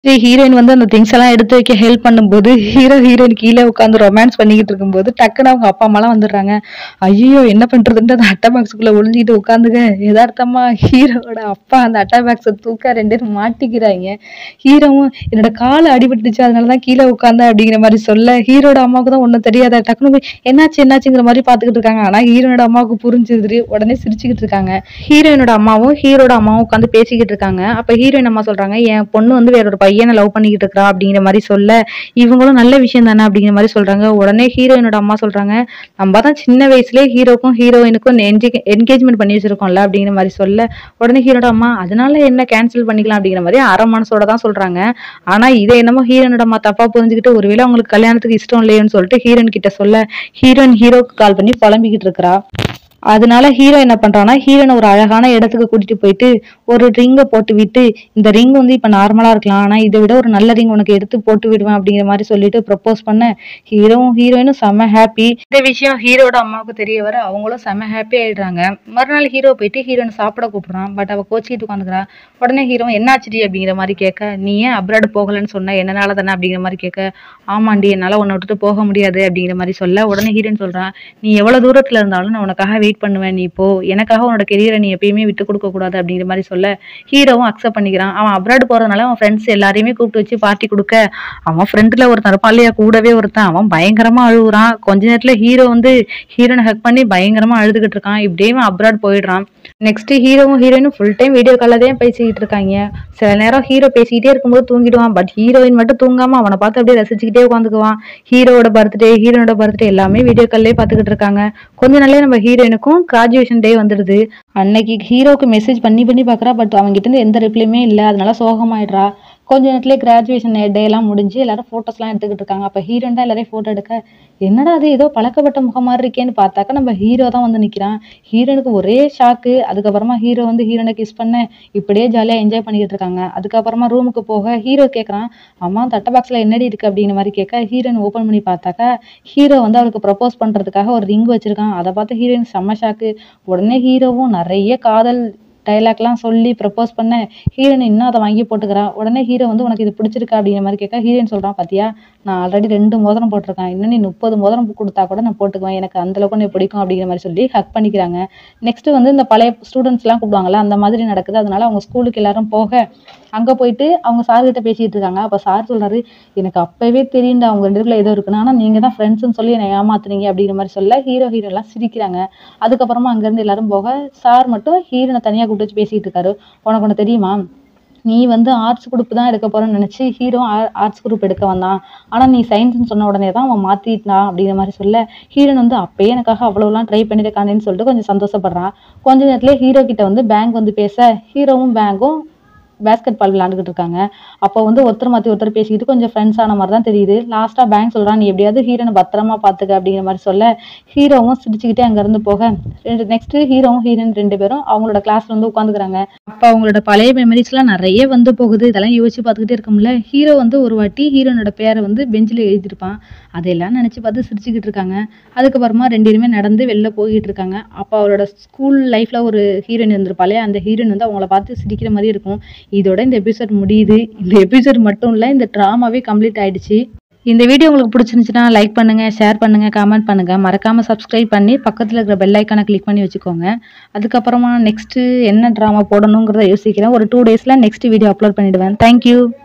ஹீரோயின் வந்து அந்த திங்ஸ் எல்லாம் எடுத்து வைக்க ஹெல்ப் பண்ணும்போது ஹீரோ ஹீரோயின் கீழே உட்காந்து ரொமான்ஸ் பண்ணிக்கிட்டு இருக்கும்போது டக்குன்னு அவங்க அப்பா அம்மாலாம் வந்துடுறாங்க ஐயோ என்ன பண்றதுன்ட்டு அந்த அட்டை பாக்ஸுக்குள்ள ஒளிஞ்சிட்டு உட்காந்துங்க யதார்த்தமா ஹீரோவோட அப்பா அந்த அட்டை பாக்ஸை தூக்க ரெண்டு பேரும் மாட்டிக்கிறாங்க ஹீரோவும் என்னோட கால் அடிபட்டுச்சு அதனாலதான் கீழே உட்காந்தேன் அப்படிங்கிற மாதிரி சொல்ல ஹீரோட அம்மாவுக்கு தான் ஒன்றும் தெரியாத டக்குனு போய் என்னாச்சு என்னாச்சுங்கிற மாதிரி பார்த்துக்கிட்டு இருக்காங்க ஆனா ஹீரோனோட அம்மாவுக்கு புரிஞ்சிருது உடனே சிரிச்சுக்கிட்டு இருக்காங்க ஹீரோயினோட அம்மாவும் ஹீரோட அம்மாவும் உட்காந்து பேசிக்கிட்டு இருக்காங்க அப்ப ஹீரோயின் அம்மா சொல்றாங்க என் பொண்ணு வந்து வேற ஒரு பையனை லவ் பண்ணிக்கிட்டு இருக்கா அப்படிங்கிற மாதிரி சொல்ல இவங்களும் நல்ல விஷயம் தானே அப்படிங்கிற மாதிரி சொல்றாங்க உடனே ஹீரோயினோட அம்மா சொல்றாங்க நம்ம தான் சின்ன வயசுலயே ஹீரோக்கும் ஹீரோயினுக்கும் என்கேஜ்மெண்ட் பண்ணி வச்சிருக்கோம்ல அப்படிங்கிற மாதிரி சொல்ல உடனே ஹீரோட அம்மா அதனால என்ன கேன்சல் பண்ணிக்கலாம் அப்படிங்கிற மாதிரி அரை மனசோட தான் சொல்றாங்க ஆனா இதை என்னமோ ஹீரோனோட அம்மா தப்பா புரிஞ்சுக்கிட்டு ஒருவேளை அவங்களுக்கு கல்யாணத்துக்கு இஷ்டம் இல்லையோன்னு சொல்லிட்டு ஹீரோயின் கிட்ட சொல்ல ஹீரோயின் ஹீரோக்கு கால் பண்ணி புலம்பிக்கிட்டு இருக்கறா அதனால ஹீரோ என்ன பண்றான்னா ஹீரோனை ஒரு அழகான இடத்துக்கு கூட்டிட்டு போயிட்டு ஒரு ரிங்கை போட்டு விட்டு இந்த ரிங் வந்து இப்ப நார்மலா இருக்கலாம் ஆனா இதை விட ஒரு நல்ல ரிங் உனக்கு எடுத்து போட்டு விடுவேன் அப்படிங்கிற மாதிரி சொல்லிட்டு ப்ரப்போஸ் பண்ண ஹீரோவும் ஹீரோயினும் செம்ம ஹாப்பி இந்த விஷயம் ஹீரோட அம்மாவுக்கு தெரிய வர அவங்களும் செம்ம ஹாப்பி ஆயிடுறாங்க மறுநாள் ஹீரோ போயிட்டு ஹீரோனை சாப்பிட கூப்பிடுறான் பட் அவ கோச்சிக்கிட்டு உட்காந்துக்கிறா உடனே ஹீரோ என்னாச்சுடி அப்படிங்கிற மாதிரி கேட்க நீ ஏன் அப்ராட் போகலன்னு சொன்ன என்னனால தானே அப்படிங்கிற மாதிரி கேட்க ஆமாண்டி என்னால உன்னை விட்டுட்டு போக முடியாது அப்படிங்கிற மாதிரி சொல்ல உடனே ஹீரோயின் சொல்றான் நீ எவ்வளவு தூரத்துல இருந்தாலும் நான் உனக்காக வெயிட் பண்ணுவேன் நீ போ எனக்காக உன்னோட கெரியரை நீ எப்பயுமே விட்டு கொடுக்க கூடாது அப்படிங்கிற மாதிரி சொல்ல ஹீரோவும் அக்செப்ட் பண்ணிக்கிறான் அவன் அப்ராட் போறதுனால அவன் ஃப்ரெண்ட்ஸ் எல்லாரையுமே கூப்பிட்டு வச்சு பார்ட்டி கொடுக்க அவன் ஃப்ரெண்ட்ல ஒருத்தன் இருப்பான் இல்லையா கூடவே ஒருத்தன் அவன் பயங்கரமா அழுகுறான் கொஞ்ச நேரத்துல ஹீரோ வந்து ஹீரோனை ஹக் பண்ணி பயங்கரமா அழுதுகிட்டு இருக்கான் இப்படியே அவன் அப்ராட் போயிடுறான் நெக்ஸ்ட் ஹீரோவும் ஹீரோயினும் ஃபுல் டைம் வீடியோ கால்ல தான் பேசிக்கிட்டு இருக்காங்க சில நேரம் ஹீரோ பேசிக்கிட்டே இருக்கும்போது தூங்கிடுவான் பட் ஹீரோயின் மட்டும் தூங்காம அவனை பார்த்து அப்படியே ரசிச்சுக்கிட்டே உட்காந்துக்குவான் ஹீரோவோட பர்த்டே ஹீரோனோட பர்த்டே எல்லாமே வீடியோ கால்லே பார்த்துக்கிட்டு இருக்காங்க கொஞ்ச நாள்லயே நம்ம ஹீரோயினுக்கும் கிராஜுவேஷன் டே வந்துடுது அன்னைக்கு ஹீரோக்கு மெசேஜ் பண்ணி பண்ணி பார்க்கறா பட் அவங்ககிட்ட இருந்து எந்த ரிப்ளையுமே இல்லை அதனால சோகமாயிடுறா கொஞ்ச நேரத்துல கிராஜுவேஷன் டே எல்லாம் முடிஞ்சு எல்லாரும் ஃபோட்டோஸ்லாம் எடுத்துக்கிட்டு இருக்காங்க அப்போ ஹீரோன் தான் எல்லாரையும் ஃபோட்டோ எடுக்க என்னடா அது ஏதோ பழக்கப்பட்ட முகம் மாதிரி இருக்கேன்னு பார்த்தாக்கா நம்ம ஹீரோ தான் வந்து நிற்கிறான் ஹீரோனுக்கு ஒரே ஷாக்கு அதுக்கப்புறமா ஹீரோ வந்து ஹீரோனை கிஸ் பண்ண இப்படியே ஜாலியாக என்ஜாய் பண்ணிக்கிட்டு இருக்காங்க அதுக்கப்புறமா ரூமுக்கு போக ஹீரோ கேட்குறான் அம்மா தட்ட பாக்ஸில் என்னடி இருக்கு அப்படிங்கிற மாதிரி கேட்க ஹீரோயின் ஓப்பன் பண்ணி பார்த்தாக்கா ஹீரோ வந்து அவளுக்கு ப்ரப்போஸ் பண்ணுறதுக்காக ஒரு ரிங் வச்சிருக்கான் அதை பார்த்து ஹீரோயின் செம்ம ஷாக்கு உடனே ஹீரோவும் நிறைய காதல் டைலாக்லாம் சொல்லி ப்ரப்போஸ் பண்ண ஹீரோயின் இன்னும் அதை வாங்கி போட்டுக்கிறா உடனே ஹீரோ வந்து உனக்கு இது பிடிச்சிருக்கா அப்படிங்கிற மாதிரி கேட்க ஹீரோயின் சொல்றான் பாத்தியா நான் ஆல்ரெடி ரெண்டு மோதிரம் போட்டிருக்கேன் இன்னும் நீ முப்பது மோதிரம் கொடுத்தா கூட நான் போட்டுக்குவேன் எனக்கு அந்த அளவுக்கு உன்னை பிடிக்கும் அப்படிங்கிற மாதிரி சொல்லி ஹக் பண்ணிக்கிறாங்க நெக்ஸ்ட் வந்து இந்த பழைய ஸ்டூடெண்ட்ஸ் எல்லாம் கூப்பிடுவாங்கல்ல அந்த மாதிரி நடக்குது அதனால அவங்க ஸ்கூலுக்கு எல்லாரும் போக அங்க போயிட்டு அவங்க சார் கிட்ட பேசிட்டு இருக்காங்க அப்ப சார் சொல்றாரு எனக்கு அப்பவே தெரியும்டா அவங்க ரெண்டு பேர்ல ஏதோ இருக்குன்னு ஆனா நீங்க தான் ஃப்ரெண்ட்ஸ்னு சொல்லி என்னை ஏமாத்துனீங்க அப்படிங்கிற மாதிரி சொல்ல ஹீரோ ஹீரோ எல்லாம் சிரிக்கிறாங்க அதுக்கப்புறமா அங்க இருந்து எல்லாரும் போக சார் மட்டும் ஹீரோனை தனியா கூப்பிட்டு வச்சு பேசிட்டு இருக்காரு உனக்கு ஒண்ணு தெரியுமா நீ வந்து ஆர்ட்ஸ் குரூப் தான் எடுக்க போறேன்னு நினைச்சு ஹீரோ ஆர்ட்ஸ் குரூப் எடுக்க வந்தான் ஆனா நீ சயின்ஸ்னு சொன்ன உடனே தான் அவன் மாத்திட்டான் அப்படிங்கிற மாதிரி சொல்ல ஹீரோன் வந்து அப்பயே எனக்காக அவ்வளவுலாம் ட்ரை பண்ணிருக்கானேன்னு சொல்லிட்டு கொஞ்சம் சந்தோஷப்படுறான் கொஞ்ச நேரத்துல ஹீரோ கிட்ட வந்து பேங்க் வந்து பேச ஹீரோவும் பேங்கும் பேஸ்கெட் பால் விளையாண்டுக்கிட்டு இருக்காங்க அப்போ வந்து ஒருத்தர் மாற்றி ஒருத்தர் பேசிக்கிட்டு கொஞ்சம் ஃப்ரெண்ட்ஸ் ஆன மாதிரி தான் தெரியுது லாஸ்ட்டாக பேங்க் சொல்கிறான் நீ எப்படியாவது ஹீரோனை பத்திரமா பார்த்துக்க அப்படிங்கிற மாதிரி சொல்ல ஹீரோவும் சிரிச்சுக்கிட்டே அங்கேருந்து போக ரெண்டு நெக்ஸ்ட் ஹீரோவும் ஹீரோயின் ரெண்டு பேரும் அவங்களோட கிளாஸ்ல வந்து உட்காந்துக்கிறாங்க அப்போ அவங்களோட பழைய மெமரிஸ்லாம் நிறைய வந்து போகுது இதெல்லாம் யோசிச்சு பார்த்துக்கிட்டே இருக்கும்ல ஹீரோ வந்து ஒரு வாட்டி ஹீரோனோட பேரை வந்து பெஞ்சில் எழுதியிருப்பான் அதையெல்லாம் நினச்சி பார்த்து சிரிச்சுக்கிட்டு இருக்காங்க அதுக்கப்புறமா ரெண்டு பேருமே நடந்து வெளில போய்கிட்டு இருக்காங்க அப்போ அவரோட ஸ்கூல் லைஃப்ல ஒரு ஹீரோயின் இருந்திருப்பாளே அந்த ஹீரோயின் வந்து அவங்கள பார்த்து சிரிக்கிற மாதிரி இருக்கும் இதோட இந்த எபிசோட் முடியுது இந்த எபிசோட் மட்டும் இல்லை இந்த ட்ராமாவே கம்ப்ளீட் ஆயிடுச்சு இந்த வீடியோ உங்களுக்கு பிடிச்சிருந்துச்சுன்னா லைக் பண்ணுங்க ஷேர் பண்ணுங்க கமெண்ட் பண்ணுங்க மறக்காம சப்ஸ்கிரைப் பண்ணி பக்கத்தில் இருக்கிற பெல் ஐக்கானை கிளிக் பண்ணி வச்சுக்கோங்க அதுக்கப்புறமா நெக்ஸ்ட் என்ன ட்ராமா போடணுங்கிறத யோசிக்கிறேன் ஒரு டூ டேஸ்ல நெக்ஸ்ட் வீடியோ அப்லோட் பண்ணிடுவேன் தேங்க்யூ